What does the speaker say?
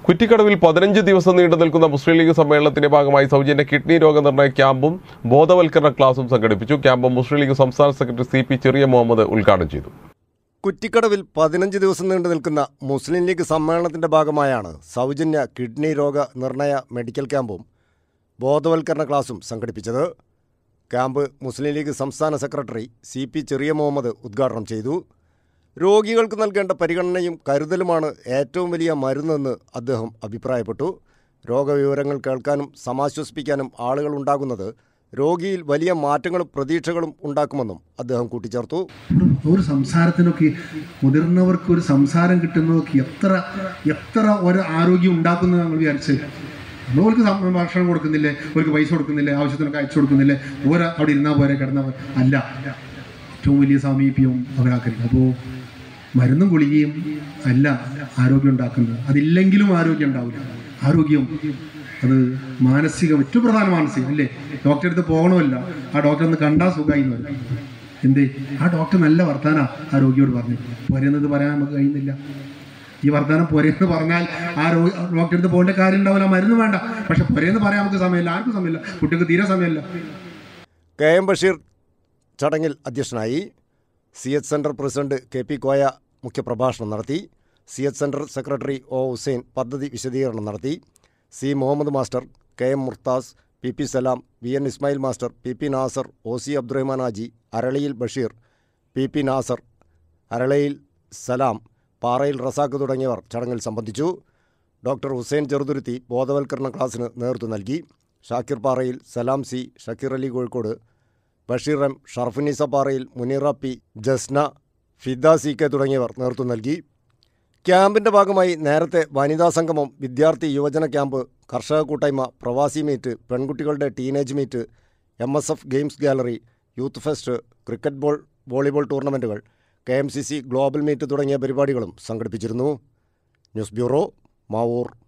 കുറ്റിക്കടവിൽ പതിനഞ്ച് ദിവസം നീണ്ടു നിൽക്കുന്ന മുസ്ലിം ലീഗ് സമ്മേളനത്തിന്റെ ഭാഗമായി സൗജന്യ കിഡ്നി രോഗനിർണയ ക്യാമ്പും ബോധവൽക്കരണ ക്ലാസും സംഘടിപ്പിച്ചു ക്യാമ്പ് മുസ്ലിം ലീഗ് സംസ്ഥാന സെക്രട്ടറി സി പി ചെറിയ മുഹമ്മദ് ഉദ്ഘാടനം ചെയ്തു കുറ്റിക്കടവിൽ പതിനഞ്ച് ദിവസം നീണ്ടു നിൽക്കുന്ന മുസ്ലിം ലീഗ് സമ്മേളനത്തിന്റെ ഭാഗമായാണ് സൗജന്യ കിഡ്നി രോഗ നിർണയ മെഡിക്കൽ ക്യാമ്പും ബോധവൽക്കരണ ക്ലാസും സംഘടിപ്പിച്ചത് ക്യാമ്പ് മുസ്ലിം ലീഗ് സംസ്ഥാന സെക്രട്ടറി സി പി ചെറിയ മുഹമ്മദ് ഉദ്ഘാടനം ചെയ്തു രോഗികൾക്ക് നൽകേണ്ട പരിഗണനയും കരുതലുമാണ് ഏറ്റവും വലിയ മരുന്നെന്ന് അദ്ദേഹം അഭിപ്രായപ്പെട്ടു രോഗവിവരങ്ങൾ കേൾക്കാനും സമാശ്വസിപ്പിക്കാനും ആളുകൾ ഉണ്ടാകുന്നത് രോഗിയിൽ വലിയ മാറ്റങ്ങളും പ്രതീക്ഷകളും ഉണ്ടാക്കുമെന്നും അദ്ദേഹം കൂട്ടിച്ചേർത്തു ഒരു ഒരു സംസാരത്തിനൊക്കെ മുതിർന്നവർക്ക് ഒരു സംസാരം കിട്ടുന്നതൊക്കെ എത്ര എത്ര ഒരു ആരോഗ്യം ഉണ്ടാക്കുന്നത് ഞങ്ങൾ വിചാരിച്ച് നമ്മൾക്ക് സം- ഭക്ഷണം കൊടുക്കുന്നില്ലേ അവർക്ക് പൈസ കൊടുക്കുന്നില്ലേ ആവശ്യത്തിനൊക്കെ അയച്ചു കൊടുക്കുന്നില്ലേ ഓരോ അവിടെ ഇരുന്നാൽ പോരെ കിടന്നാൽ പോരെ. അല്ല ഏറ്റവും വലിയ സാമീപ്യവും അവരാക്കരുത് അപ്പോൾ മരുന്നും ഗുളികയും അല്ല ആരോഗ്യം ഉണ്ടാക്കുന്നത് അതില്ലെങ്കിലും ആരോഗ്യം ഉണ്ടാവില്ല ആരോഗ്യം അത് മാനസികം ഏറ്റവും പ്രധാന മാനസികം അല്ലേ ഡോക്ടറെ അടുത്ത് പോകണമല്ല ആ ഡോക്ടറെ ഒന്ന് കണ്ടാൽ സുഖമായി എന്ന് പറയും എന്തേ ആ ഡോക്ടർ നല്ല വർത്താനാ ആ രോഗിയോട് പറഞ്ഞു പോരെന്നത് പറയാൻ നമുക്ക് കഴിയുന്നില്ല ഈ വർത്താനം പോരെന്ന് പറഞ്ഞാൽ ആ രോഗി ഡോക്ടറെ അടുത്ത് പോകേണ്ട കാര്യം ഉണ്ടാവില്ല മരുന്ന് വേണ്ട പക്ഷെ പോരെന്ന് പറയാൻ നമുക്ക് സമയമില്ല ആർക്കും സമയമില്ല കുട്ടിക്ക് തീരെ സമയമില്ല കെ എം ബഷീർ ചടങ്ങിൽ അധ്യക്ഷനായി സി എച്ച് സെൻറ്റർ പ്രസിഡന്റ് കെ പി കോയ മുഖ്യപ്രഭാഷണം നടത്തി സി എച്ച് സെൻറ്റർ സെക്രട്ടറി ഒ ഹുസൈൻ പദ്ധതി വിശദീകരണം നടത്തി സി മുഹമ്മദ് മാസ്റ്റർ കെ എം മുർത്താസ് പി പി സലാം വി എൻ ഇസ്മായിൽ മാസ്റ്റർ പി പി നാസർ ഒ സി അബ്ദുറഹ്മാൻ ഹാജി അരളിയിൽ ബഷീർ പി പി നാസർ അരളയിൽ സലാം പാറയിൽ റസാഖ് തുടങ്ങിയവർ ചടങ്ങിൽ സംബന്ധിച്ചു ഡോക്ടർ ഹുസൈൻ ചെറുതുരുത്തി ബോധവൽക്കരണ ക്ലാസ്സിന് നേതൃത്വം നൽകി ഷാക്കിർ പാറയിൽ സലാം സി ഷക്കീർ അലി കോഴിക്കോട് ബഷീർ എം ഷർഫുനീസ പാറയിൽ മുനീറ പി ജസ്ന ഫിദ സി കെ തുടങ്ങിയവർ നേതൃത്വം നൽകി ക്യാമ്പിൻ്റെ ഭാഗമായി നേരത്തെ വനിതാ സംഗമം വിദ്യാർത്ഥി യുവജന ക്യാമ്പ് കർഷക കൂട്ടായ്മ പ്രവാസി മീറ്റ് പെൺകുട്ടികളുടെ teenage meet M S F games gallery youth fest cricket ball volleyball ടൂർണമെൻറ്റുകൾ കെ എം സി സി ഗ്ലോബൽ മീറ്റ് തുടങ്ങിയ പരിപാടികളും സംഘടിപ്പിച്ചിരുന്നു ന്യൂസ് ബ്യൂറോ മാവൂർ